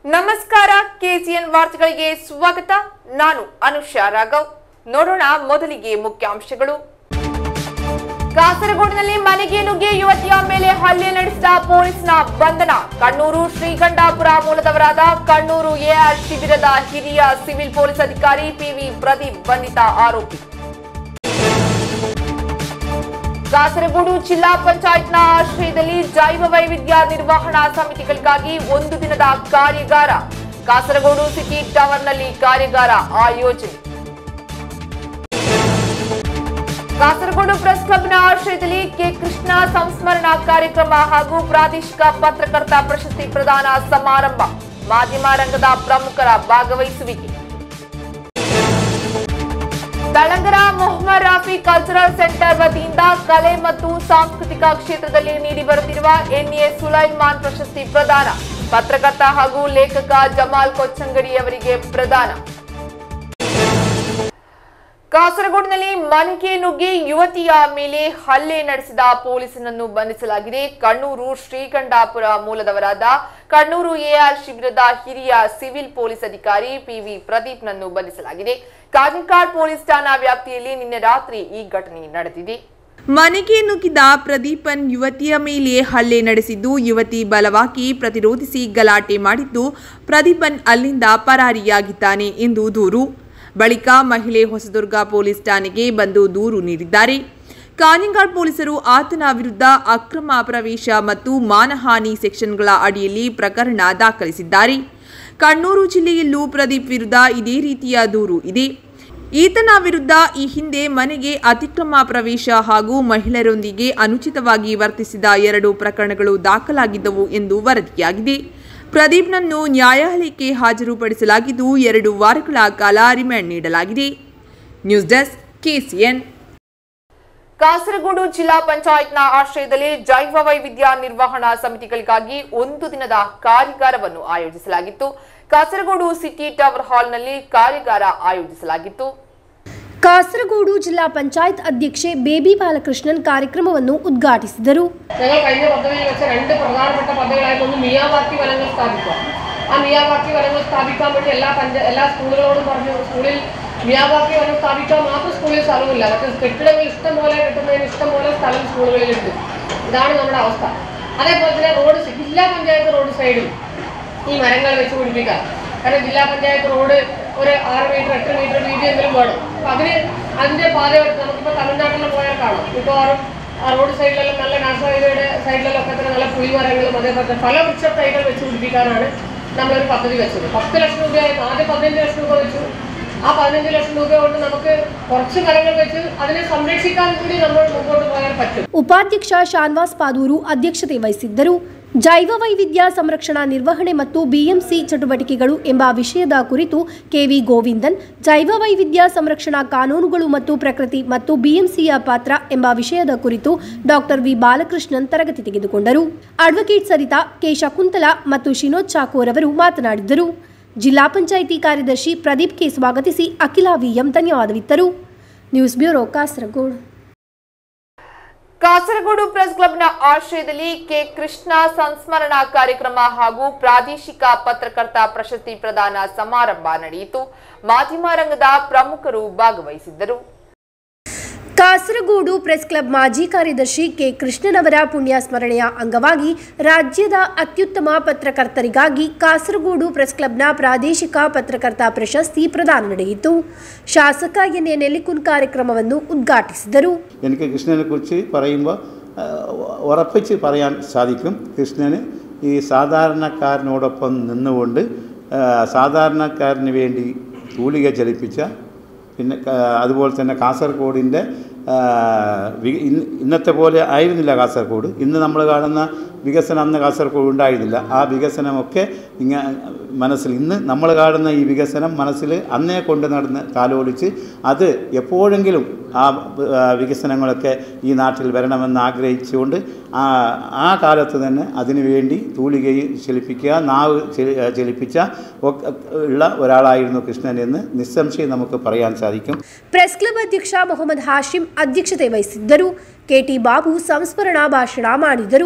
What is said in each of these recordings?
ನಮಸ್ಕಾರ ಕೆಸಿಎನ್ ವಾರ್ತೆಗಳಿಗೆ ಸ್ವಾಗತ ನಾನು ಅನುಷಾ ರಾಘವ್ ನೋಡೋಣ ಮೊದಲಿಗೆ ಮುಖ್ಯಾಂಶಗಳು ಕಾಸರಗೋಡಿನಲ್ಲಿ ಮನೆಗೆ ನುಗ್ಗಿ ಯುವತಿಯ ಮೇಲೆ ಹಲ್ಲೆ ನಡೆಸಿದ ಪೊಲೀಸ್ನ ಬಂಧನ ಕಣ್ಣೂರು ಶ್ರೀಕಂಠಾಪುರ ಮೂಲದವರಾದ ಕಣ್ಣೂರು ಎಆರ್ ಶಿಬಿರದ ಹಿರಿಯ ಸಿವಿಲ್ ಪೊಲೀಸ್ ಅಧಿಕಾರಿ ಪಿವಿ ಪ್ರದೀಪ್ ಬಂಧಿತ ಆರೋಪಿ ಕಾಸರಗೋಡು ಜಿಲ್ಲಾ ಪಂಚಾಯತ್ನ ಆಶ್ರಯದಲ್ಲಿ ಜೈವ ವೈವಿಧ್ಯ ನಿರ್ವಹಣಾ ಸಮಿತಿಗಳಿಗಾಗಿ ಒಂದು ದಿನದ ಕಾರ್ಯಾಗಾರ ಕಾಸರಗೋಡು ಸಿಟಿ ಟವರ್ನಲ್ಲಿ ಕಾರ್ಯಾಗಾರ ಆಯೋಜನೆ ಕಾಸರಗೋಡು ಪ್ರೆಸ್ ಕ್ಲಬ್ನ ಆಶ್ರಯದಲ್ಲಿ ಕೆ ಕೃಷ್ಣ ಸಂಸ್ಮರಣಾ ಕಾರ್ಯಕ್ರಮ ಹಾಗೂ ಪ್ರಾದೇಶಿಕ ಪತ್ರಕರ್ತ ಪ್ರಶಸ್ತಿ ಪ್ರದಾನ ಸಮಾರಂಭ ಮಾಧ್ಯಮ ರಂಗದ ಪ್ರಮುಖರ ಭಾಗವಹಿಸುವಿಕೆ ತಳಂಗರ ಮೊಹಮ್ಮದ್ ರಾಫಿ ಕಲ್ಚರಲ್ ಸೆಂಟರ್ ವತಿಯಿಂದ ಕಲೆ ಮತ್ತು ಸಾಂಸ್ಕೃತಿಕ ಕ್ಷೇತ್ರದಲ್ಲಿ ನೀಡಿ ಬರುತ್ತಿರುವ ಎನ್ಎ ಸುಲೈಮಾನ್ ಪ್ರಶಸ್ತಿ ಪ್ರದಾನ ಪತ್ರಕರ್ತ ಹಾಗೂ ಲೇಖಕ ಜಮಾಲ್ ಕೊಚ್ಚಂಗಡಿ ಅವರಿಗೆ ಪ್ರದಾನ ಕಾಸರಗೋಡಿನಲ್ಲಿ ಮನೆಗೆ ನುಗ್ಗಿ ಯುವತಿಯ ಮೇಲೆ ಹಲ್ಲೆ ನಡೆಸಿದ ಪೊಲೀಸನನ್ನು ಬಂಧಿಸಲಾಗಿದೆ ಕಣ್ಣೂರು ಶ್ರೀಕಂಠಾಪುರ ಮೂಲದವರಾದ ಕಣ್ಣೂರು ಎಆರ್ ಶಿಬಿರದ ಹಿರಿಯ ಸಿವಿಲ್ ಪೊಲೀಸ್ ಅಧಿಕಾರಿ ಪಿವಿ ಪ್ರದೀಪ್ನನ್ನು ಬಂಧಿಸಲಾಗಿದೆ ಕಾಜಿಕಾಡ್ ಪೊಲೀಸ್ ಠಾಣಾ ವ್ಯಾಪ್ತಿಯಲ್ಲಿ ನಿನ್ನೆ ರಾತ್ರಿ ಈ ಘಟನೆ ನಡೆದಿದೆ ಮನೆಗೆ ನುಗ್ಗಿದ ಪ್ರದೀಪನ್ ಯುವತಿಯ ಮೇಲೆ ಹಲ್ಲೆ ನಡೆಸಿದ್ದು ಯುವತಿ ಬಲವಾಗಿ ಪ್ರತಿರೋಧಿಸಿ ಗಲಾಟೆ ಮಾಡಿದ್ದು ಪ್ರದೀಪನ್ ಅಲ್ಲಿಂದ ಪರಾರಿಯಾಗಿದ್ದಾನೆ ಎಂದು ದೂರು ಬಳಿಕ ಮಹಿಳೆ ಹೊಸದುರ್ಗ ಪೊಲೀಸ್ ಠಾಣೆಗೆ ಬಂದು ದೂರು ನೀಡಿದ್ದಾರೆ ಕಾನಿಂಗಾಡ್ ಪೊಲೀಸರು ಆತನ ವಿರುದ್ಧ ಅಕ್ರಮ ಪ್ರವೇಶ ಮತ್ತು ಮಾನಹಾನಿ ಸೆಕ್ಷನ್ಗಳ ಅಡಿಯಲ್ಲಿ ಪ್ರಕರಣ ದಾಖಲಿಸಿದ್ದಾರೆ ಕಣ್ಣೂರು ಜಿಲ್ಲೆಯಲ್ಲೂ ಪ್ರದೀಪ್ ವಿರುದ್ಧ ಇದೇ ರೀತಿಯ ದೂರು ಇದೆ ಈತನ ವಿರುದ್ಧ ಈ ಹಿಂದೆ ಮನೆಗೆ ಅತಿಕ್ರಮ ಪ್ರವೇಶ ಹಾಗೂ ಮಹಿಳೆಯರೊಂದಿಗೆ ಅನುಚಿತವಾಗಿ ವರ್ತಿಸಿದ ಎರಡು ಪ್ರಕರಣಗಳು ದಾಖಲಾಗಿದ್ದವು ಎಂದು ವರದಿಯಾಗಿದೆ ಪ್ರದೀಪ್ನನ್ನು ನ್ಯಾಯಾಲಯಕ್ಕೆ ಹಾಜರುಪಡಿಸಲಾಗಿದ್ದು ಎರಡು ವಾರಗಳ ಕಾಲ ರಿಮಾಂಡ್ ನೀಡಲಾಗಿದೆ ನ್ಯೂಸ್ ಡೆಸ್ಕ್ ಕೆಸಿಎನ್ ಕಾಸರಗೋಡು ಜಿಲ್ಲಾ ಪಂಚಾಯತ್ನ ಆಶ್ರಯದಲ್ಲಿ ಜೈವ ವೈವಿಧ್ಯ ನಿರ್ವಹಣಾ ಸಮಿತಿಗಳಿಗಾಗಿ ಒಂದು ದಿನದ ಕಾರ್ಯಾಗಾರವನ್ನು ಆಯೋಜಿಸಲಾಗಿತ್ತು ಕಾಸರಗೋಡು ಸಿಟಿ ಟವರ್ ಹಾಲ್ನಲ್ಲಿ ಕಾರ್ಯಾಗಾರ ಆಯೋಜಿಸಲಾಗಿತ್ತು കാസർഗോഡ് ജില്ലാ പഞ്ചായത്ത് അധ്യക്ഷെ ബേബി ബാലകൃഷ്ണൻ കാര്യക്രമವನ್ನು ഉദ്ഘാಟಿಸಿದರು ഞങ്ങൾ കഴിഞ്ഞ പദ്ധതിയിൽ വെച്ച രണ്ട് പ്രധാനപ്പെട്ട പദ്ധതികളായിരുന്നു ഒന്ന് മിയാവാക്കി വനങ്ങൾ സ്ഥാപിക്കുക ആ മിയാവാക്കി വനങ്ങൾ സ്ഥാപിക്കാൻ വേണ്ടി എല്ലാ പഞ്ച എല്ലാ സ്കൂളുകളോടും പറഞ്ഞു സ്കൂളിൽ മിയാവാക്കി വനം സ്ഥാപിക്കാൻ മാത്രം സ്കൂളിൽ സ്ഥലമില്ല മറ്റേ കെട്ടിടങ്ങൾ ഇഷ്ടം പോലെ കിട്ടുന്നതിന് ഇഷ്ടം പോലെ സ്ഥലം സ്കൂളുകളിലുണ്ട് ഇതാണ് നമ്മുടെ അവസ്ഥ അതേപോലെ തന്നെ റോഡ് സൈ- ജില്ലാ പഞ്ചായത്ത് റോഡ് സൈഡിൽ ഈ മരങ്ങൾ വെച്ച് പിടിപ്പിക്കാം കാരണം ജില്ലാ പഞ്ചായത്ത് റോഡ് ഒരു ആറ് മീറ്റർ എട്ട് മീറ്റർ വീതിയെങ്കിലും വേണം അപ്പം അതിന് അതിൻ്റെ പാതയോട് നമുക്കിപ്പോൾ തമിഴ്നാട്ടിലും പോയാൽ കാണാം മിക്കവാറും ആ റോഡ് സൈഡിലെല്ലാം നല്ല നാഷണൽ സൈഡിലെല്ലാം ഒക്കെ തന്നെ നല്ല പുലിമരങ്ങളും അതേപോലെ തന്നെ പല വൃക്ഷ തൈകൾ വെച്ച് പിടിപ്പിക്കാനാണ് നമ്മളൊരു പദ്ധതി വെച്ചത് പത്ത് ലക്ഷം രൂപയായിരുന്നു ആദ്യം പതിനഞ്ച് ലക്ഷം രൂപ വെച്ചു ആ പതിനഞ്ച് ലക്ഷം രൂപ കൊണ്ട് നമുക്ക് കുറച്ച് മരങ്ങൾ വെച്ച് അതിനെ സംരക്ഷിക്കാൻ കൂടി നമ്മൾ മുമ്പോട്ട് പോയാൽ പറ്റും ಉಪಾಧ್ಯಕ್ಷ ಶಾನ್ವಾಸ್ ಪಾದೂರು ಅಧ್ಯಕ್ಷತೆ ವಹಿಸಿದ್ದರು ಜೈವ ವೈವಿಧ್ಯ ಸಂರಕ್ಷಣಾ ನಿರ್ವಹಣೆ ಮತ್ತು ಬಿಎಂಸಿ ಚಟುವಟಿಕೆಗಳು ಎಂಬ ವಿಷಯದ ಕುರಿತು ಕೆವಿ ಗೋವಿಂದನ್ ಜೈವ ವೈವಿಧ್ಯ ಸಂರಕ್ಷಣಾ ಕಾನೂನುಗಳು ಮತ್ತು ಪ್ರಕೃತಿ ಮತ್ತು ಬಿಎಂಸಿಯ ಪಾತ್ರ ಎಂಬ ವಿಷಯದ ಕುರಿತು ಡಾಕ್ಟರ್ ವಿ ಬಾಲಕೃಷ್ಣನ್ ತರಗತಿ ತೆಗೆದುಕೊಂಡರು ಅಡ್ವೊಕೇಟ್ ಸರಿತಾ ಕೆ ಶಕುಂತಲಾ ಮತ್ತು ಶಿನೋದ್ ಚಾಕೋರ್ ಅವರು ಮಾತನಾಡಿದ್ದರು ಜಿಲ್ಲಾ ಪಂಚಾಯಿತಿ ಕಾರ್ಯದರ್ಶಿ ಪ್ರದೀಪ್ ಕೆ ಸ್ವಾಗತಿಸಿ ಅಖಿಲ ವಿಎಂ ಧನ್ಯವಾದವಿತ್ತರು news bureau Kasaragod Kasaragod press ಕ್ಲಬ್ನ ಆಶ್ರಯದಲ್ಲಿ ಕೆ ಕೃಷ್ಣ ಸಂಸ್ಮರಣಾ ಕಾರ್ಯಕ್ರಮ ಹಾಗೂ ಪ್ರಾದೇಶಿಕ ಪತ್ರಕರ್ತ ಪ್ರಶಸ್ತಿ ಪ್ರದಾನ ಸಮಾರಂಭ ನಡೆಯಿತು ಮಾಧ್ಯಮ ರಂಗದ ಪ್ರಮುಖರು ಭಾಗವಹಿಸಿದ್ದರು ಕಾಸರಗೋಡು ಪ್ರೆಸ್ ಕ್ಲಬ್ ಮಾಜಿ ಕಾರ್ಯದರ್ಶಿ ಕೆ ಕೃಷ್ಣನವರ ಪುಣ್ಯ ಸ್ಮರಣೆಯ ಅಂಗವಾಗಿ ರಾಜ್ಯದ ಅತ್ಯುತ್ತಮ ಪತ್ರಕರ್ತರಿಗಾಗಿ ಕಾಸರಗೋಡು ಪ್ರೆಸ್ ಕ್ಲಬ್ನ ಪ್ರಾದೇಶಿಕ ಪತ್ರಕರ್ತ പ്രശസ്തി പ്രദാനം ನಡೆಯಿತು ಶಾಸಕ ಎನ್ ಎ ನೆಲ್ಲಿಕುನ್ ಕಾರ್ಯಕ್ರಮವನ್ನು ಉದ್ಘಾಟಿಸಿದರು എനിക്ക് കൃഷ്ണനെ കുറിച്ച് പറയുമ്പോൾ ആ, ഉറപ്പിച്ച് പറയാൻ സാധിക്കും കൃഷ്ണന് ഈ സാധാരണക്കാരനോടൊപ്പം നിന്നുകൊണ്ട് ആ, സാധാരണക്കാരന് വേണ്ടി തൂലിക ചലിപ്പിച്ച പിന്നെ ആ, അതുപോലെ തന്നെ കാസർഗോഡിൻ്റെ ആ, വി- ഇന്ന് ഇന്നത്തെ പോലെ ആയിരുന്നില്ല കാസർഗോഡ് ഇന്ന് നമ്മൾ കാണുന്ന വികസനം അന്ന് കാസർഗോഡ് ഉണ്ടായിരുന്നില്ല ആ വികസനമൊക്കെ ഇങ്ങ മനസ്സിൽ ഇന്ന് നമ്മൾ കാണുന്ന ഈ വികസനം മനസ്സിൽ അന്നേ കൊണ്ട് നടന്ന് താലോലിച്ച് അത് എപ്പോഴെങ്കിലും ആ ആ, വികസനങ്ങളൊക്കെ ഈ നാട്ടിൽ വരണമെന്ന് ആഗ്രഹിച്ചുകൊണ്ട് ആ ആ കാലത്ത് തന്നെ അതിനുവേണ്ടി തൂലികയിൽ ചലിപ്പിക്കുക നാവ് ചലി- ചലിപ്പിച്ച ഒക്കെ ഉള്ള ഒരാളായിരുന്നു കൃഷ്ണൻ എന്ന് നിസ്സംശയം നമുക്ക് പറയാൻ സാധിക്കും ಪ್ರೆಸ್ ಕ್ಲಬ್ ಅಧ್ಯಕ್ಷ ಮೊಹಮ್ಮದ್ ಹಾಶಿಂ ಅಧ್ಯಕ್ಷತೆ ವಹಿಸಿದ್ದರು ಕೆಟಿ ಬಾಬು ಸಂಸ್ಮರಣಾ ಭಾಷಣ ಮಾಡಿದರು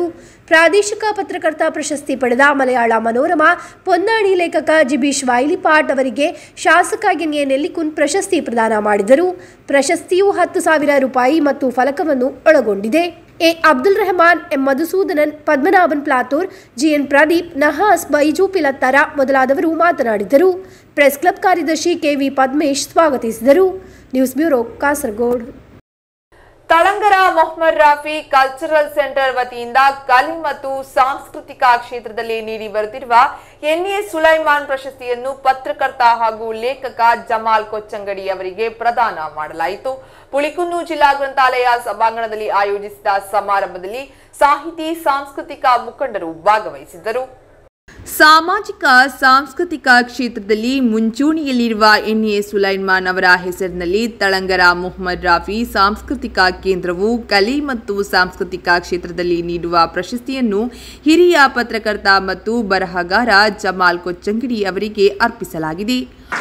ಪ್ರಾದೇಶಿಕ ಪತ್ರಕರ್ತ ಪ್ರಶಸ್ತಿ ಪಡೆದ ಮಲಯಾಳ ಮನೋರಮ ಪೊನ್ನಾಣಿ ಲೇಖಕ ಜಿಬೀಶ್ ವೈಲಿಪಾಟ್ ಅವರಿಗೆ ಶಾಸಕ ಎನ್ ಎ ನೆಲ್ಲಿಕುನ್ ಪ್ರಶಸ್ತಿ ಪ್ರದಾನ ಮಾಡಿದರು ಪ್ರಶಸ್ತಿಯು ಹತ್ತು ಸಾವಿರ ರೂಪಾಯಿ ಮತ್ತು ಫಲಕವನ್ನು ಒಳಗೊಂಡಿದೆ A Abdul Rahman M Madhusoodanan Padmanabhan Plathur GN Pradeep Nahas Baiju Pilathara ಮೊದಲಾದವರು ಮಾತನಾಡಿದರು ಪ್ರೆಸ್ ಕ್ಲಬ್ ಕಾರ್ಯದರ್ಶಿ ಕೆವಿ ಪದ್ಮೇಶ್ ಸ್ವಾಗತಿಸಿದರು news bureau Kasaragod Thalangara Mohammed Rafi cultural centre ವತಿಯಿಂದ ಕಲೆ ಮತ್ತು ಸಾಂಸ್ಕೃತಿಕ ಕ್ಷೇತ್ರದಲ್ಲಿ ನೀಡಿ ಬರುತ್ತಿರುವ ಎನ್ಎ ಸುಲೈಮಾನ್ ಪ್ರಶಸ್ತಿಯನ್ನು ಪತ್ರಕರ್ತ ಹಾಗೂ ಲೇಖಕ ಜಮಾಲ್ ಕೊಚ್ಚಂಗಡಿ ಅವರಿಗೆ ಪ್ರದಾನ ಮಾಡಲಾಯಿತು ಪುಳಿಕುನ್ನು ಜಿಲ್ಲಾ ಗ್ರಂಥಾಲಯ ಸಭಾಂಗಣದಲ್ಲಿ ಆಯೋಜಿಸಿದ ಸಮಾರಂಭದಲ್ಲಿ ಸಾಹಿತಿ ಸಾಂಸ್ಕೃತಿಕ ಮುಖಂಡರು ಭಾಗವಹಿಸಿದ್ದರು ಸಾಮಾಜಿಕ ಸಾಂಸ್ಕೃತಿಕ ಕ್ಷೇತ್ರದಲ್ಲಿ ಮುಂಚೂಣಿಯಲ್ಲಿರುವ ಎನ್ಎ ಸುಲೈಮಾನ್ ಅವರ ಹೆಸರಿನಲ್ಲಿ ತಳಂಗರ ಮೊಹಮ್ಮದ್ ರಾಫಿ ಸಾಂಸ್ಕೃತಿಕ ಕೇಂದ್ರವು ಕಲೆ ಮತ್ತು ಸಾಂಸ್ಕೃತಿಕ ಕ್ಷೇತ್ರದಲ್ಲಿ ನೀಡುವ ಪ್ರಶಸ್ತಿಯನ್ನು ಹಿರಿಯ ಪತ್ರಕರ್ತ ಮತ್ತು ಬರಹಗಾರ ಜಮಾಲ್ ಕೊಚ್ಚಂಗಿಡಿ ಅವರಿಗೆ ಅರ್ಪಿಸಲಾಗಿದೆ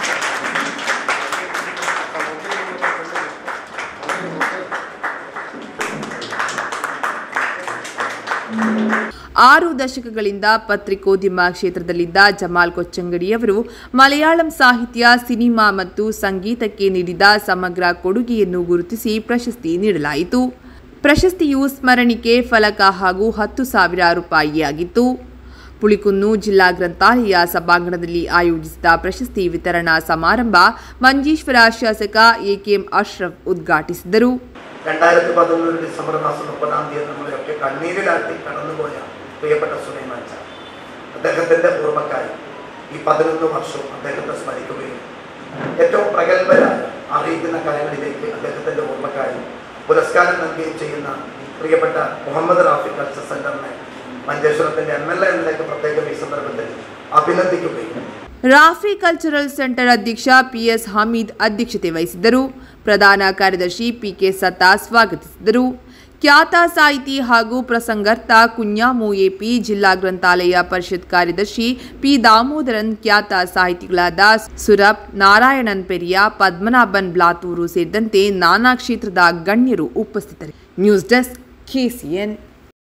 ಆರು ದಶಕಗಳಿಂದ ಪತ್ರಿಕೋದ್ಯಮ ಕ್ಷೇತ್ರದಲ್ಲಿದ್ದ ಜಮಾಲ್ ಕೊಚ್ಚಂಗಡಿಯವರು ಮಲಯಾಳಂ ಸಾಹಿತ್ಯ ಸಿನಿಮಾ ಮತ್ತು ಸಂಗೀತಕ್ಕೆ ನೀಡಿದ ಸಮಗ್ರ ಕೊಡುಗೆಯನ್ನು ಗುರುತಿಸಿ ಪ್ರಶಸ್ತಿ ನೀಡಲಾಯಿತು ಪ್ರಶಸ್ತಿಯು ಸ್ಮರಣಿಕೆ ಫಲಕ ಹಾಗೂ ಹತ್ತು ಸಾವಿರ ರೂಪಾಯಿಯಾಗಿತ್ತು ಪುಳಿಕುನ್ನು ಜಿಲ್ಲಾ ಗ್ರಂಥಾಲಯ ಸಭಾಂಗಣದಲ್ಲಿ ಆಯೋಜಿಸಿದ ಪ್ರಶಸ್ತಿ വിതരണಾ ಸಮಾರಂಭ ಮಂಜೇಶ್ವರ ಶಾಸಕ ಎಕೆಎಂ ಅಶ್ರಫ್ ಉದ್ಘಾಟಿಸಿದರು രണ്ടായിരത്തി പതിനൊന്ന് ഡിസംബർ മാസം മുപ്പതാം തീയതി നമ്മളെയൊക്കെ കണ്ണീരിലാഴ്ത്തി കടന്നുപോയ പ്രിയപ്പെട്ട സുലൈമാൻ ചാ അദ്ദേഹത്തിൻ്റെ ഓർമ്മക്കായി ഈ പതിനൊന്ന് വർഷവും അദ്ദേഹത്തെ സ്മരിക്കുകയും ഏറ്റവും പ്രഗത്ഭരായ അറിയിക്കുന്ന കലകളിലേക്ക് അദ്ദേഹത്തിൻ്റെ ഓർമ്മക്കായി പുരസ്കാരം നൽകുകയും ചെയ്യുന്ന ഈ പ്രിയപ്പെട്ട മുഹമ്മദ് റാഫി കൾച്ചർ സെന്ററിനെ മഞ്ചേശ്വരത്തിൻ്റെ എം എൽ എ എന്നിലേക്ക് പ്രത്യേകം ഈ സന്ദർഭത്തിൽ അഭിനന്ദിക്കുകയും ರಾಫಿ ಕಲ್ಚರಲ್ ಸೆಂಟರ್ ಅಧ್ಯಕ್ಷ ಪಿಎಸ್ ಹಮೀದ್ ಅಧ್ಯಕ್ಷತೆ ವಹಿಸಿದ್ದರು ಪ್ರಧಾನ ಕಾರ್ಯದರ್ಶಿ ಪಿಕೆ ಸತ್ತಾ ಸ್ವಾಗತಿಸಿದರು ಖ್ಯಾತ ಸಾಹಿತಿ ಹಾಗೂ ಪ್ರಸಂಗರ್ತ ಕುഞ്ഞാಮು ಎಪಿ ಜಿಲ್ಲಾ ಗ್ರಂಥಾಲಯ ಪರಿಷತ್ ಕಾರ್ಯದರ್ಶಿ ಪಿ ದಾಮೋದರನ್ ಖ್ಯಾತ ಸಾಹಿತಿಗಳಾದ ಸುರಪ್ ನಾರಾಯಣನ್ ಪೆರಿಯ ಪದ್ಮನಾಭನ್ ಬ್ಲಾತೂರು ಸೇರಿದಂತೆ ನಾನಾ ಕ್ಷೇತ್ರದ ಗಣ್ಯರು ಉಪಸ್ಥಿತರಿದ್ದರು ನ್ಯೂಸ್ ಡೆಸ್ಕ್ ಕೆಸಿಎನ್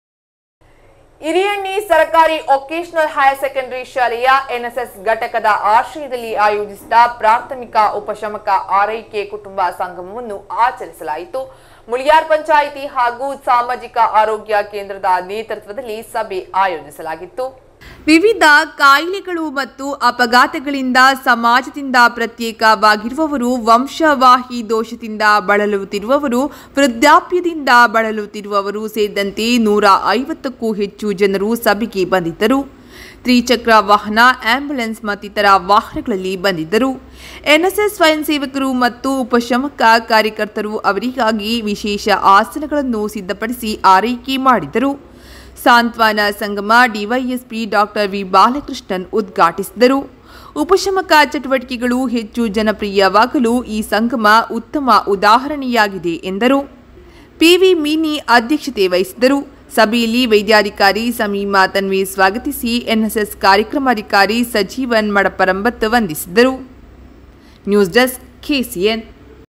ಹಿರಿಯಣ್ಣಿ ಸರ್ಕಾರಿ ವೊಕೇಶನಲ್ ಹೈಯರ್ ಸೆಕೆಂಡರಿ ಶಾಲೆಯ ಎನ್ಎಸ್ಎಸ್ ಘಟಕದ ಆಶ್ರಯದಲ್ಲಿ ಆಯೋಜಿಸಿದ ಪ್ರಾಥಮಿಕ ಉಪಶಮಕ ಆರೈಕೆ ಕುಟುಂಬ ಸಂಗಮವನ್ನು ಆಚರಿಸಲಾಯಿತು ಮುಳಿಯಾರ್ ಪಂಚಾಯಿತಿ ಹಾಗೂ ಸಾಮಾಜಿಕ ಆರೋಗ್ಯ ಕೇಂದ್ರದ ನೇತೃತ್ವದಲ್ಲಿ ಸಭೆ ಆಯೋಜಿಸಲಾಗಿತ್ತು ವಿವಿಧ ಕಾಯಿಲೆಗಳು ಮತ್ತು ಅಪಘಾತಗಳಿಂದ ಸಮಾಜದಿಂದ ಪ್ರತ್ಯೇಕವಾಗಿರುವವರು ವಂಶವಾಹಿ ದೋಷದಿಂದ ಬಳಲುತ್ತಿರುವವರು ವೃದ್ಧಾಪ್ಯದಿಂದ ಬಳಲುತ್ತಿರುವವರು ಸೇರಿದಂತೆ ನೂರ ಐವತ್ತಕ್ಕೂ ಹೆಚ್ಚು ಜನರು ಸಭೆಗೆ ಬಂದಿದ್ದರು ತ್ರಿಚಕ್ರ ವಾಹನ ಆಂಬ್ಯುಲೆನ್ಸ್ ಮತ್ತಿತರ ವಾಹನಗಳಲ್ಲಿ ಬಂದಿದ್ದರು ಎನ್ಎಸ್ಎಸ್ ಸ್ವಯಂ ಸೇವಕರು ಮತ್ತು ಉಪಶಮಕ ಕಾರ್ಯಕರ್ತರು ಅವರಿಗಾಗಿ ವಿಶೇಷ ಆಸನಗಳನ್ನು ಸಿದ್ಧಪಡಿಸಿ ಆರೈಕೆ ಮಾಡಿದರು ಸಾಂತ್ವನ ಸಂಗಮ ಡಿವೈಎಸ್ಪಿ ಡಾಕ್ಟರ್ ವಿ ಬಾಲಕೃಷ್ಣನ್ ಉದ್ಘಾಟಿಸಿದರು ಉಪಶಮಕ ಚಟುವಟಿಕೆಗಳು ಹೆಚ್ಚು ಜನಪ್ರಿಯವಾಗಲು ಈ ಸಂಗಮ ಉತ್ತಮ ಉದಾಹರಣೆಯಾಗಿದೆ ಎಂದರು ಪಿವಿ ಮೀನಿ ಅಧ್ಯಕ್ಷತೆ ವಹಿಸಿದರು ಸಭೆಯಲ್ಲಿ ವೈದ್ಯಾಧಿಕಾರಿ ಸಮೀಮಾ ತನ್ವಿ ಸ್ವಾಗತಿಸಿ ಎನ್ಎಸ್ಎಸ್ ಕಾರ್ಯಕ್ರಮಾಧಿಕಾರಿ ಸಜೀವನ್ ಮಡಪರಂಬತ್ ವಂದಿಸಿದರು ನ್ಯೂಸ್ ಡೆಸ್ಕ್ ಕೆಸಿಎನ್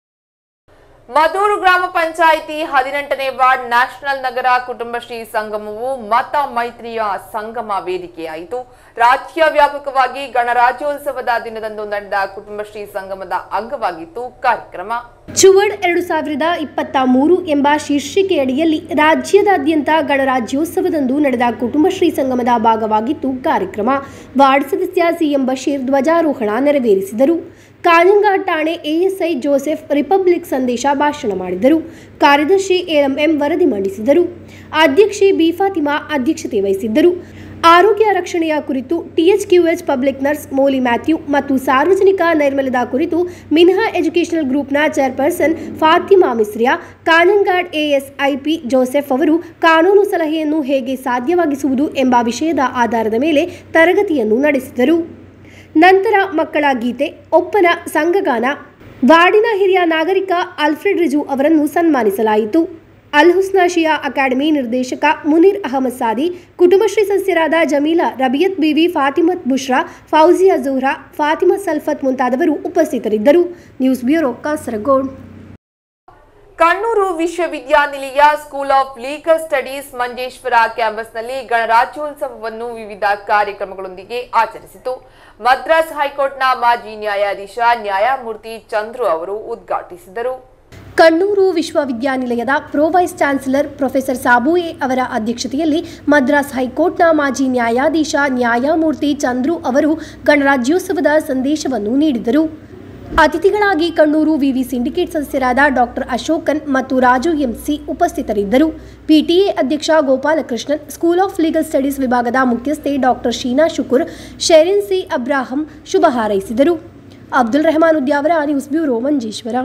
ಮದೂರು ಗ್ರಾಮ ಪಂಚಾಯಿತಿ ಹದಿನೆಂಟನೇ ವಾರ್ಡ್ ನ್ಯಾಷನಲ್ ನಗರ ಕುಟುಂಬಶ್ರೀ ಸಂಗಮವು ಮತ ಮೈತ್ರಿಯ ಸಂಗಮ ವೇದಿಕೆಯಾಯಿತು ರಾಜ್ಯ ವ್ಯಾಪಕವಾಗಿ ಗಣರಾಜ್ಯೋತ್ಸವದ ದಿನದಂದು ನಡೆದ ಕುಟುಂಬಶ್ರೀ ಸಂಗಮದ ಅಂಗವಾಗಿತ್ತು ಕಾರ್ಯಕ್ರಮ ಚುವಡ್ ಎರಡು ಸಾವಿರದ ಇಪ್ಪತ್ತ ಮೂರು ಎಂಬ ಶೀರ್ಷಿಕೆಯಡಿಯಲ್ಲಿ ರಾಜ್ಯದಾದ್ಯಂತ ಗಣರಾಜ್ಯೋತ್ಸವದಂದು ನಡೆದ ಕುಟುಂಬಶ್ರೀ ಸಂಗಮದ ಭಾಗವಾಗಿತ್ತು ಕಾರ್ಯಕ್ರಮ ವಾರ್ಡ್ ಸದಸ್ಯ ಸಿಎಂ ಬಶೀರ್ ಧ್ವಜಾರೋಹಣ ನೆರವೇರಿಸಿದರು ಕಾಂಜಂಗಾಡ್ ಠಾಣೆ ಎಎಸ್ಐ ಜೋಸೆಫ್ ರಿಪಬ್ಲಿಕ್ ಸಂದೇಶ ಭಾಷಣ ಮಾಡಿದರು ಕಾರ್ಯದರ್ಶಿ ಎಎಂಎಂ ವರದಿ ಮಂಡಿಸಿದರು ಅಧ್ಯಕ್ಷೆ ಬಿ ಫಾತಿಮಾ ಅಧ್ಯಕ್ಷತೆ ವಹಿಸಿದ್ದರು ಆರೋಗ್ಯ ರಕ್ಷಣೆಯ ಕುರಿತು THQH public nurse Molly Mathew ಮತ್ತು ಸಾರ್ವಜನಿಕ ನೈರ್ಮಲ್ಯದ ಕುರಿತು ಮಿನ್ಹಾ ಎಜುಕೇಷನಲ್ ಗ್ರೂಪ್ನ chairperson Fathima Misriya Kanhangad ASIP Joseph ಅವರು ಕಾನೂನು ಸಲಹೆಯನ್ನು ಹೇಗೆ ಸಾಧ್ಯವಾಗಿಸುವುದು ಎಂಬ ವಿಷಯದ ಆಧಾರದ ಮೇಲೆ ತರಗತಿಯನ್ನು ನಡೆಸಿದರು ನಂತರ ಮಕ್ಕಳ ಗೀತೆ ಒಪ್ಪನ ಸಂಘಗಾನ ವಾರ್ಡಿನ ಹಿರಿಯ ನಾಗರಿಕ ಅಲ್ಫ್ರೆಡ್ ರಿಜು ಅವರನ್ನು ಸನ್ಮಾನಿಸಲಾಯಿತು ಅಲ್ ಹುಸ್ನಾ ಶಿಯಾ ಅಕಾಡೆಮಿ ನಿರ್ದೇಶಕ ಮುನೀರ್ ಅಹಮದ್ ಸಾದಿ ಕುಟುಂಬಶ್ರೀ ಸದಸ್ಯರಾದ ಜಮೀಲಾ ರಬಿಯತ್ ಬಿವಿ ಫಾತಿಮತ್ ಬುಷ್ರಾ ಫೌಜಿಯಾ ಜುಹ್ರಾ ಫಾತಿಮಾ ಸಲ್ಫತ್ ಮುಂತಾದವರು ಉಪಸ್ಥಿತರಿದ್ದರು ನ್ಯೂಸ್ ಬ್ಯೂರೋ ಕಾಸರಗೋಡ್ ಕಣ್ಣೂರು ವಿಶ್ವವಿದ್ಯಾನಿಲಯ School of Legal Studies Manjeshwar ಕ್ಯಾಂಪಸ್ನಲ್ಲಿ ಗಣರಾಜ್ಯೋತ್ಸವವನ್ನು ವಿವಿಧ ಕಾರ್ಯಕ್ರಮಗಳೊಂದಿಗೆ ಆಚರಿಸಿತು ಮದ್ರಾಸ್ ಹೈಕೋರ್ಟ್ನ ಮಾಜಿ ನ್ಯಾಯಾಧೀಶ ನ್ಯಾಯಮೂರ್ತಿ ಚಂದ್ರು ಅವರು ಉದ್ಘಾಟಿಸಿದರು ಕಣ್ಣೂರು ವಿಶ್ವವಿದ್ಯಾನಿಲಯದ ಪ್ರೋ ವೈಸ್ ಚಾನ್ಸಲರ್ ಪ್ರೊಫೆಸರ್ ಸಾಬುಯೆ ಅವರ ಅಧ್ಯಕ್ಷತೆಯಲ್ಲಿ ಮದ್ರಾಸ್ ಹೈಕೋರ್ಟ್ನ ಮಾಜಿ ನ್ಯಾಯಾಧೀಶ ನ್ಯಾಯಮೂರ್ತಿ ಚಂದ್ರು ಅವರು ಗಣರಾಜ್ಯೋತ್ಸವದ ಸಂದೇಶವನ್ನು ನೀಡಿದರು ಅತಿಥಿಗಳಾಗಿ ಕಣ್ಣೂರು ವಿವಿ ಸಿಂಡಿಕೇಟ್ ಸದಸ್ಯರಾದ ಡಾಕ್ಟರ್ ಅಶೋಕನ್ ಮತ್ತು ರಾಜು ಎಂಸಿ ಉಪಸ್ಥಿತರಿದ್ದರು ಪಿಟಿಎ ಅಧ್ಯಕ್ಷ Gopalakrishnan School of Legal Studies ವಿಭಾಗದ ಮುಖ್ಯಸ್ಥೆ doctor Sheena Shukur Sherin C Abraham ಶುಭ ಹಾರೈಸಿದರು Abdul Rahman Udyavar news bureau Manjeshwar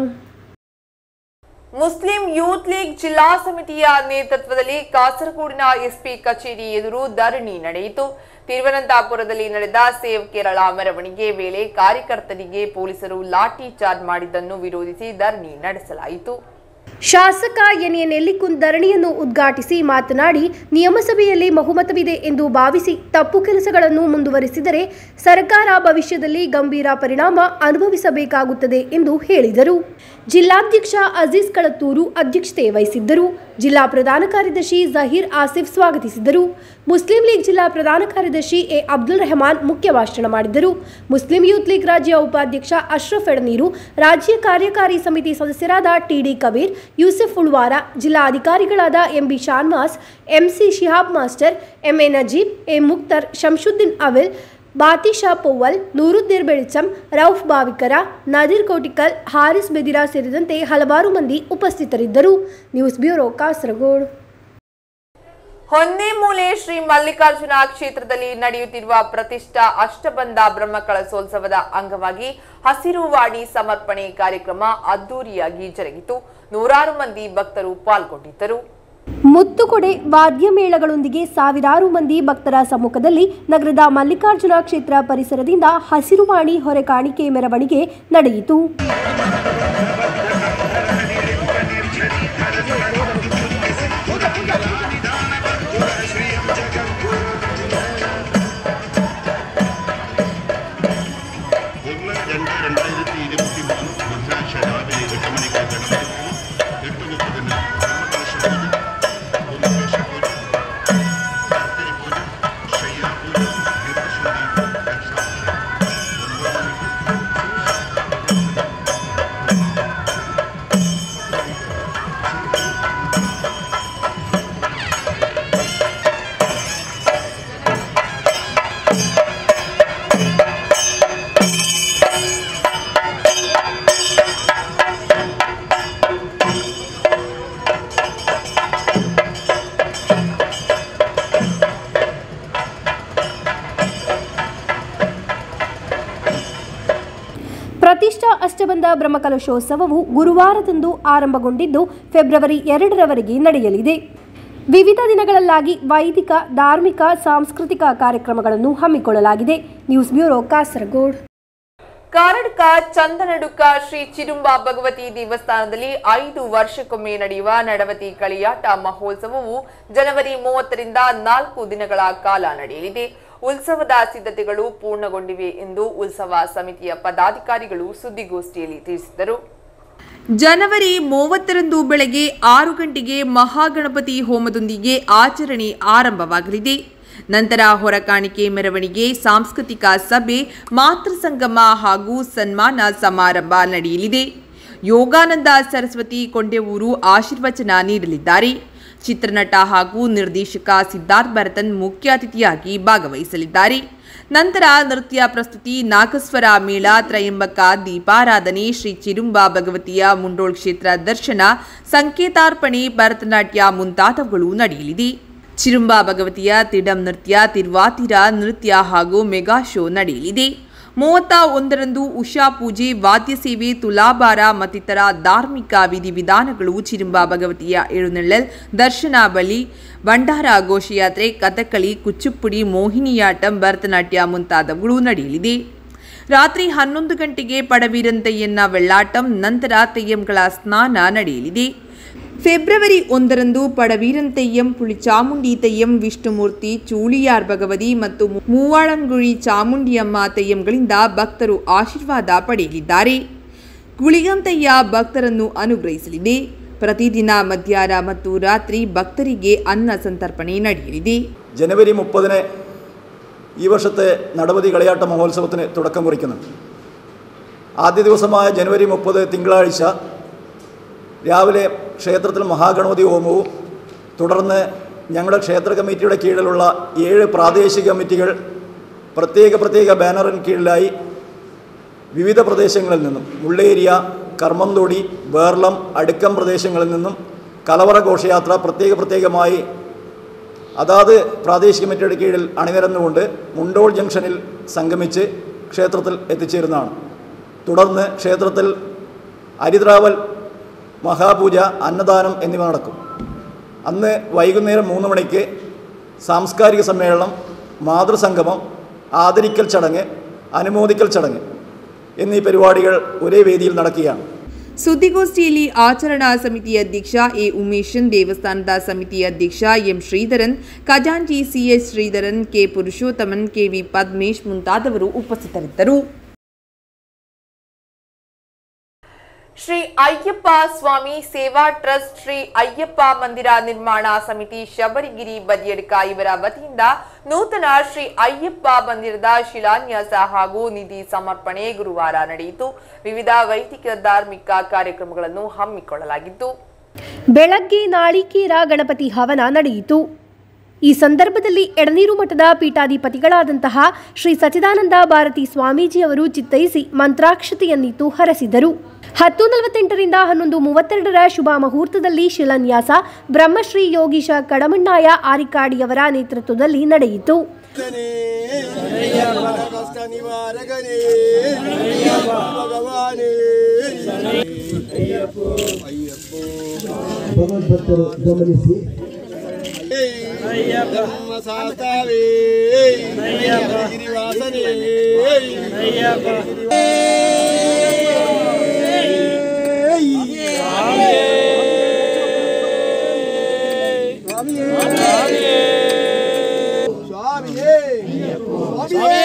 Muslim Youth League ಜಿಲ್ಲಾ ಸಮಿತಿಯ ನೇತೃತ್ವದಲ್ಲಿ ಕಾಸರಗೋಡಿನ ಎಸ್ಪಿ ಕಚೇರಿ ಎದುರು ಧರಣಿ ನಡೆಯಿತು ತಿರುವನಂತಪುರದಲ್ಲಿ ನಡೆದ ಸೇವ್ ಕೇರಳ ಮೆರವಣಿಗೆ ವೇಳೆ ಕಾರ್ಯಕರ್ತರಿಗೆ ಪೊಲೀಸರು ಲಾಠಿ ಚಾರ್ಜ್ ಮಾಡಿದ್ದನ್ನು ವಿರೋಧಿಸಿ ಧರಣಿ ನಡೆಸಲಾಯಿತು ಶಾಸಕ ಎನ್ ಎನ್ ಎಲ್ಲಿಕುಂದ್ ಧರಣಿಯನ್ನು ಉದ್ಘಾಟಿಸಿ ಮಾತನಾಡಿ ನಿಯಮಸಭೆಯಲ್ಲಿ ಬಹುಮತವಿದೆ ಎಂದು ಭಾವಿಸಿ ತಪ್ಪು ಕೆಲಸಗಳನ್ನು ಮುಂದುವರಿಸಿದರೆ ಸರ್ಕಾರ ಭವಿಷ್ಯದಲ್ಲಿ ಗಂಭೀರ ಪರಿಣಾಮ ಅನುಭವಿಸಬೇಕಾಗುತ್ತದೆ ಎಂದು ಹೇಳಿದರು ಜಿಲ್ಲಾಧ್ಯಕ್ಷ ಅಜೀಜ್ ಕಳತ್ತೂರು ಅಧ್ಯಕ್ಷತೆ ವಹಿಸಿದ್ದರು ಜಿಲ್ಲಾ ಪ್ರಧಾನ ಕಾರ್ಯದರ್ಶಿ ಜಹೀರ್ ಆಸಿಫ್ ಸ್ವಾಗತಿಸಿದರು ಮುಸ್ಲಿಂ ಲೀಗ್ ಜಿಲ್ಲಾ ಪ್ರಧಾನ ಕಾರ್ಯದರ್ಶಿ ಎ ಅಬ್ದುಲ್ ರೆಹಮಾನ್ ಮುಖ್ಯ ಭಾಷಣ ಮಾಡಿದರು ಮುಸ್ಲಿಂ ಯೂತ್ ಲೀಗ್ ರಾಜ್ಯ ಉಪಾಧ್ಯಕ್ಷ ಅಶ್ರಫ್ ಎಡನೀರು ರಾಜ್ಯ ಕಾರ್ಯಕಾರಿ ಸಮಿತಿ ಸದಸ್ಯರಾದ ಟಿಡಿ ಕಬೀರ್ ಯೂಸಫ್ ಉಳ್ವಾರ ಜಿಲ್ಲಾ ಅಧಿಕಾರಿಗಳಾದ MB Shanavas MC Shihab master MA Najeeb A Mukhtar Shamsuddin Avil Bathisha Povval Nooruddeer Belicham Rauf Bavikara Nadeer Kotikal Haris Bedira ಸೇರಿದಂತೆ ಹಲವಾರು ಮಂದಿ ಉಪಸ್ಥಿತರಿದ್ದರು ನ್ಯೂಸ್ ಬ್ಯೂರೋ ಕಾಸರಗೋಡು ಹೊನ್ನೆಮೂಲೆ ಶ್ರೀ ಮಲ್ಲಿಕಾರ್ಜುನ ಕ್ಷೇತ್ರದಲ್ಲಿ ನಡೆಯುತ್ತಿರುವ ಪ್ರತಿಷ್ಠಾ ಅಷ್ಟಬಂಧ ಬ್ರಹ್ಮಕಳಸೋತ್ಸವದ ಅಂಗವಾಗಿ ಹಸಿರು ವಾಣಿ ಸಮರ್ಪಣೆ ಕಾರ್ಯಕ್ರಮ ಅದ್ದೂರಿಯಾಗಿ ಜರುಗಿತು ನೂರಾರು ಮಂದಿ ಭಕ್ತರು ಪಾಲ್ಗೊಂಡಿದ್ದರು ಮುತ್ತುಕೊಡೆ ವಾದ್ಯ ಮೇಳಗಳೊಂದಿಗೆ ಸಾವಿರಾರು ಮಂದಿ ಭಕ್ತರ ಸಮ್ಮುಖದಲ್ಲಿ ನಗರದ ಮಲ್ಲಿಕಾರ್ಜುನ ಕ್ಷೇತ್ರ ಪರಿಸರದಿಂದ ಹಸಿರುವಾಣಿ ಹೊರೆ ಕಾಣಿಕೆ ಮೆರವಣಿಗೆ ನಡೆಯಿತು ഒന്ന് രണ്ട് രണ്ടായിരത്തി ഇരുപത്തി മൂന്ന് ബുധനാഴ്ച രാവിലെ എട്ട് മണിക്ക് ഗണപതി എട്ട് മുപ്പതിന് ബ്രഹ്മകലശപൂജ ഒന്ന് കലശപൂജ കാർത്തികപൂജ ശയ്യാപൂജ ദീപശുദ്ധി രക്ഷാപൂജ ഒൻപത് മണിക്ക് ಪ್ರತಿಷ್ಠಾ ಅಷ್ಟಬಂಧ ಬ್ರಹ್ಮಕಲಶೋತ್ಸವವು ಗುರುವಾರದಂದು ಆರಂಭಗೊಂಡಿದ್ದು ಫೆಬ್ರವರಿ ಎರಡರವರೆಗೆ ನಡೆಯಲಿದೆ ವಿವಿಧ ದಿನಗಳಲ್ಲಾಗಿ ವೈದಿಕ ಧಾರ್ಮಿಕ ಸಾಂಸ್ಕೃತಿಕ ಕಾರ್ಯಕ್ರಮಗಳನ್ನು ಹಮ್ಮಿಕೊಳ್ಳಲಾಗಿದೆ ನ್ಯೂಸ್ ಬ್ಯೂರೋ ಕಾಸರಗೋಡ್ ಕಾರಡ್ಕ ಚಂದನಡುಕ ಶ್ರೀ ಚಿರುಂಬ ಭಗವತಿ ದೇವಸ್ಥಾನದಲ್ಲಿ ಐದು ವರ್ಷಕ್ಕೊಮ್ಮೆ ನಡೆಯುವ ನಡವತಿ ಕಳಿಯಾಟ ಮಹೋತ್ಸವವು ಜನವರಿ ಮೂವತ್ತರಿಂದ ನಾಲ್ಕು ದಿನಗಳ ಕಾಲ ನಡೆಯಲಿದೆ ಉತ್ಸವದ ಸಿದ್ಧತೆಗಳು ಪೂರ್ಣಗೊಂಡಿವೆ ಎಂದು ಉತ್ಸವ ಸಮಿತಿಯ ಪದಾಧಿಕಾರಿಗಳು ಸುದ್ದಿಗೋಷ್ಠಿಯಲ್ಲಿ ತಿಳಿಸಿದರು ಜನವರಿ ಮೂವತ್ತರಂದು ಬೆಳಗ್ಗೆ ಆರು ಗಂಟೆಗೆ ಮಹಾಗಣಪತಿ ಹೋಮದೊಂದಿಗೆ ಆಚರಣೆ ಆರಂಭವಾಗಲಿದೆ ನಂತರ ಹೊರಕಾಣಿಕೆ ಮೆರವಣಿಗೆ ಸಾಂಸ್ಕೃತಿಕ ಸಭೆ ಮಾತೃ ಸಂಗಮ ಹಾಗೂ ಸನ್ಮಾನ ಸಮಾರಂಭ ನಡೆಯಲಿದೆ ಯೋಗಾನಂದ ಸರಸ್ವತಿ ಕೊಂಡೆವೂರು ಆಶೀರ್ವಚನ ನೀಡಲಿದ್ದಾರೆ ಚಿತ್ರನಟ ಹಾಗೂ ನಿರ್ದೇಶಕ ಸಿದ್ಧಾರ್ಥ್ ಭರತನ್ ಮುಖ್ಯ ಅತಿಥಿಯಾಗಿ ಭಾಗವಹಿಸಲಿದ್ದಾರೆ ನಂತರ ನೃತ್ಯ ಪ್ರಸ್ತುತಿ ನಾಗಸ್ವರ ಮೇಳ ತ್ರಯಂಬಕ ದೀಪಾರಾಧನೆ ಶ್ರೀ ಚಿರುಂಬ ಭಗವತಿಯ ಮುಂಡೋಳ್ ಕ್ಷೇತ್ರ ದರ್ಶನ ಸಂಕೇತಾರ್ಪಣೆ ಭರತನಾಟ್ಯ ಮುಂತಾದವುಗಳು ನಡೆಯಲಿದೆ ಚಿರುಂಬ ಭಗವತಿಯ ತಿಡಂ ನೃತ್ಯ ತಿರ್ವಾತಿರ ನೃತ್ಯ ಹಾಗೂ ಮೆಗಾ ಶೋ ನಡೆಯಲಿದೆ ಮೂವತ್ತ ಒಂದರಂದು ಉಷಾ ಪೂಜೆ ವಾದ್ಯ ಸೇವೆ ತುಲಾಭಾರ ಮತ್ತಿತರ ಧಾರ್ಮಿಕ ವಿಧಿವಿಧಾನಗಳು ಚಿರುಂಬ ಭಗವತಿಯ ಏಳುನೆಳ್ಳಲ್ ದರ್ಶನ ಬಳಿ ಭಂಡಾರ ಘೋಷಯಾತ್ರೆ ಕಥಕ್ಕಳಿ ಕುಚ್ಚುಪ್ಪುಡಿ ಮೋಹಿನಿಯಾಟಂ ಭರತನಾಟ್ಯ ಮುಂತಾದವುಗಳು ನಡೆಯಲಿದೆ ರಾತ್ರಿ ಹನ್ನೊಂದು ಗಂಟೆಗೆ ಪಡವೀರಂತಯ್ಯನ வெள்ளாಟಂ ನಂತರ ತೆಯ್ಯಂಗಳ ಸ್ನಾನ ನಡೆಯಲಿದೆ ಫೆಬ್ರವರಿ ಒಂದರಂದು ಪಡವೀರಂತೆಯ್ಯಂ ಪುಳಿಚಾಮುಂಡಿ ತೆಯ್ಯಂ ವಿಷ್ಣುಮೂರ್ತಿ ಚೂಳಿಯಾರ್ ಭಗವತಿ ಮತ್ತು ಮೂವಾಳಂಗುಳಿ ಚಾಮುಂಡಿಯಮ್ಮ ತೆಯ್ಯಂಗಳಿಂದ ಭಕ್ತರು ಆಶೀರ್ವಾದ ಪಡೆಯಲಿದ್ದಾರೆ ಗುಳಿಗಂತಯ್ಯ ಭಕ್ತರನ್ನು ಅನುಗ್ರಹಿಸಲಿದೆ ಪ್ರತಿದಿನ ಮಧ್ಯಾಹ್ನ ಮತ್ತು ರಾತ್ರಿ ഭക്തರಿಗೆ അന്ന ಸಂತರ್ಪಣೆ ನಡೆಯಲಿದೆ ജനുവരി മുപ്പതിന് ഈ വർഷത്തെ നടപതി കളിയാട്ട മഹോത്സവത്തിന് തുടക്കം കുറിക്കുന്നു ആദ്യ ദിവസമായ ജനുവരി മുപ്പത് തിങ്കളാഴ്ച രാവിലെ ക്ഷേത്രത്തിൽ മഹാഗണപതി ഹോമവും തുടർന്ന് ഞങ്ങളുടെ ക്ഷേത്ര കമ്മിറ്റിയുടെ കീഴിലുള്ള ഏഴ് പ്രാദേശിക കമ്മിറ്റികൾ പ്രത്യേക പ്രത്യേക ബാനറിന് കീഴിലായി വിവിധ പ്രദേശങ്ങളിൽ നിന്നും മുള്ളേരിയ കർമ്മന്തോടി വേർളം അടുക്കം പ്രദേശങ്ങളിൽ നിന്നും കലവറ ഘോഷയാത്ര പ്രത്യേക പ്രത്യേകമായി അതാത് പ്രാദേശിക കമ്മിറ്റിയുടെ കീഴിൽ അണിനിരന്നുകൊണ്ട് മുണ്ടോൾ ജംഗ്ഷനിൽ സംഗമിച്ച് ക്ഷേത്രത്തിൽ എത്തിച്ചേരുന്നതാണ് തുടർന്ന് ക്ഷേത്രത്തിൽ അരിദ്രാവൽ മഹാപൂജ അന്നദാനം എന്നിവ നടക്കും അന്ന് വൈകുന്നേരം മൂന്ന് മണിക്ക് സാംസ്കാരിക സമ്മേളനം മാതൃസംഗമം ആദരിക്കൽ ചടങ്ങ് അനുമോദിക്കൽ ചടങ്ങ് എന്നീ പരിപാടികൾ ഒരേ വേദിയിൽ നടക്കുകയാണ് ಸುದ್ದಿಗೋಷ್ಠಿಯಲ್ಲಿ ಆಚರಣಾ ಸಮಿತಿ ಅಧ್ಯಕ್ಷ ಎ ಉಮೇಶನ್ ದೇವಸ್ಥಾನದ ಸಮಿತಿ ಅಧ್ಯಕ್ಷ ಎಂ ಶ್ರೀಧರನ್ ಖಜಾಂಚಿ CS Sreedharan K Purushothaman KV Padmesh ಮುಂತಾದವರು ಉಪಸ್ಥಿತರಿದ್ದರು ಶ್ರೀ ಅಯ್ಯಪ್ಪ ಸ್ವಾಮಿ ಸೇವಾ ಟ್ರಸ್ಟ್ ಶ್ರೀ ಅಯ್ಯಪ್ಪ ಮಂದಿರ ನಿರ್ಮಾಣ ಸಮಿತಿ ಶಬರಿಗಿರಿ ಬದಿಯಡ್ಕ ಇವರ ವತಿಯಿಂದ ನೂತನ ಶ್ರೀ ಅಯ್ಯಪ್ಪ ಮಂದಿರದ ಶಿಲಾನ್ಯಾಸ ಹಾಗೂ ನಿಧಿ ಸಮರ್ಪಣೆ ಗುರುವಾರ ನಡೆಯಿತು ವಿವಿಧ ವೈದಿಕ ಧಾರ್ಮಿಕ ಕಾರ್ಯಕ್ರಮಗಳನ್ನು ಹಮ್ಮಿಕೊಳ್ಳಲಾಗಿತ್ತು ಬೆಳಗ್ಗೆ ನಾಳಿಕೇರ ಗಣಪತಿ ಹವನ ನಡೆಯಿತು ಈ ಸಂದರ್ಭದಲ್ಲಿ ಎಡನೀರು ಮಠದ ಪೀಠಾಧಿಪತಿಗಳಾದಂತಹ ಶ್ರೀ ಸಚಿದಾನಂದ ಭಾರತಿ ಸ್ವಾಮೀಜಿ ಅವರು ಚಿತ್ತೈಸಿ ಮಂತ್ರಾಕ್ಷತೆಯನ್ನಿತ್ತು ಹರಸಿದರು ಹತ್ತು ನಲವತ್ತೆಂಟರಿಂದ ಹನ್ನೊಂದು ಮೂವತ್ತೆರಡರ ಶುಭ ಮುಹೂರ್ತದಲ್ಲಿ ಶಿಲಾನ್ಯಾಸ ಬ್ರಹ್ಮಶ್ರೀ ಯೋಗೀಶ ಕಡಮಣ್ಣಾಯ ಆರಿಕಾಡಿಯವರ ನೇತೃತ್ವದಲ್ಲಿ ನಡೆಯಿತು ಕಷ್ಟ ನಿವಾರಕನೇ ಭಗವಾನೇ ಭಗವದ್ಭಕ್ತರು ಗಮನಿಸಿ ಧರ್ಮ ಸಾತಾವೇ ಗಿರಿವಾಸನೇ ಸ್ವಾಮಿಯೇ ಸ್ವಾಮಿಯೇ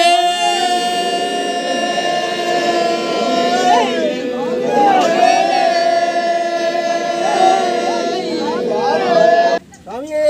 ಸ್ವಾಮಿಯೇ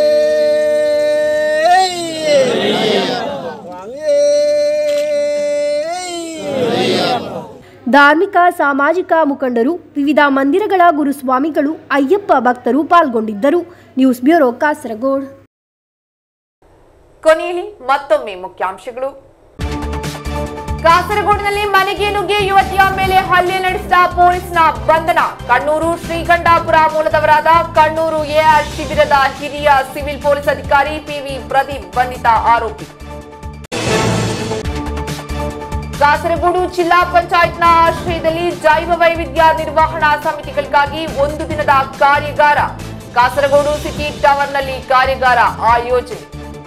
ಧಾರ್ಮಿಕ ಸಾಮಾಜಿಕ ಮುಖಂಡರು ವಿವಿಧ ಮಂದಿರಗಳ ಗುರುಸ್ವಾಮಿಗಳು ಅಯ್ಯಪ್ಪ ಭಕ್ತರು ಪಾಲ್ಗೊಂಡಿದ್ದರು ನ್ಯೂಸ್ ಬ್ಯೂರೋ ಕಾಸರಗೋಡ್ ಕೊನೆಯಲ್ಲಿ ಮತ್ತೊಮ್ಮೆ ಮುಖ್ಯಾಂಶಗಳು ಕಾಸರಗೋಡಿನಲ್ಲಿ ಮನೆಗೆ ನುಗ್ಗಿ ಯುವತಿಯ ಮೇಲೆ ಹಲ್ಲೆ ನಡೆಸಿದ ಪೊಲೀಸ್ನ ಬಂಧನ ಕಣ್ಣೂರು ಶ್ರೀಕಂಠಾಪುರ ಮೂಲದವರಾದ ಕಣ್ಣೂರು ಎಆರ್ ಶಿಬಿರದ ಹಿರಿಯ ಸಿವಿಲ್ ಪೊಲೀಸ್ ಅಧಿಕಾರಿ ಪಿವಿ ಪ್ರದೀಪ್ ಬಂಧಿತ ಆರೋಪಿ ಕಾಸರಗೋಡು ಜಿಲ್ಲಾ ಪಂಚಾಯತ್ನ ಆಶ್ರಯದಲ್ಲಿ ಜೈವ ವೈವಿಧ್ಯ ನಿರ್ವಹಣಾ ಸಮಿತಿಗಳಿಗಾಗಿ ಒಂದು ದಿನದ ಕಾರ್ಯಾಗಾರ ಕಾಸರಗೋಡು ಸಿಟಿ ಟವರ್ನಲ್ಲಿ ಕಾರ್ಯಾಗಾರ ಆಯೋಜನೆ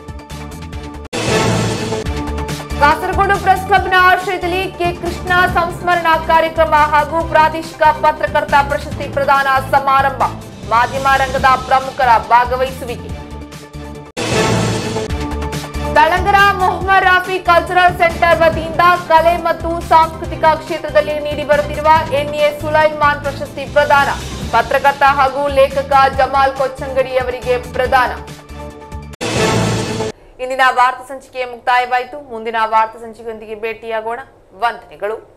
ಕಾಸರಗೋಡು ಪ್ರೆಸ್ ಕ್ಲಬ್ನ ಆಶ್ರಯದಲ್ಲಿ ಕೆ ಕೃಷ್ಣ ಸಂಸ್ಮರಣಾ ಕಾರ್ಯಕ್ರಮ ಹಾಗೂ ಪ್ರಾದೇಶಿಕ ಪತ್ರಕರ್ತ ಪ್ರಶಸ್ತಿ ಪ್ರದಾನ ಸಮಾರಂಭ ಮಾಧ್ಯಮ ರಂಗದ ಪ್ರಮುಖರ ಭಾಗವಹಿಸುವಿಕೆ ತಳಂಗರ ಮೊಹಮ್ಮದ್ ರಾಫಿ ಕಲ್ಚರಲ್ ಸೆಂಟರ್ ವತಿಯಿಂದ ಕಲೆ ಮತ್ತು ಸಾಂಸ್ಕೃತಿಕ ಕ್ಷೇತ್ರದಲ್ಲಿ ನೀಡಿ ಬರುತ್ತಿರುವ ಎನ್ಎ ಸುಲೈಮಾನ್ ಪ್ರಶಸ್ತಿ ಪ್ರದಾನ ಪತ್ರಕರ್ತ ಹಾಗೂ ಲೇಖಕ ಜಮಾಲ್ ಕೊಚ್ಚಂಗಡಿ ಅವರಿಗೆ ಪ್ರದಾನ ಇಂದಿನ ವಾರ್ತಾ ಸಂಚಿಕೆ ಮುಕ್ತಾಯವಾಯಿತು ಮುಂದಿನ ವಾರ್ತಾ ಸಂಚಿಕೆಯೊಂದಿಗೆ ಭೇಟಿಯಾಗೋಣ ವಂದನೆಗಳು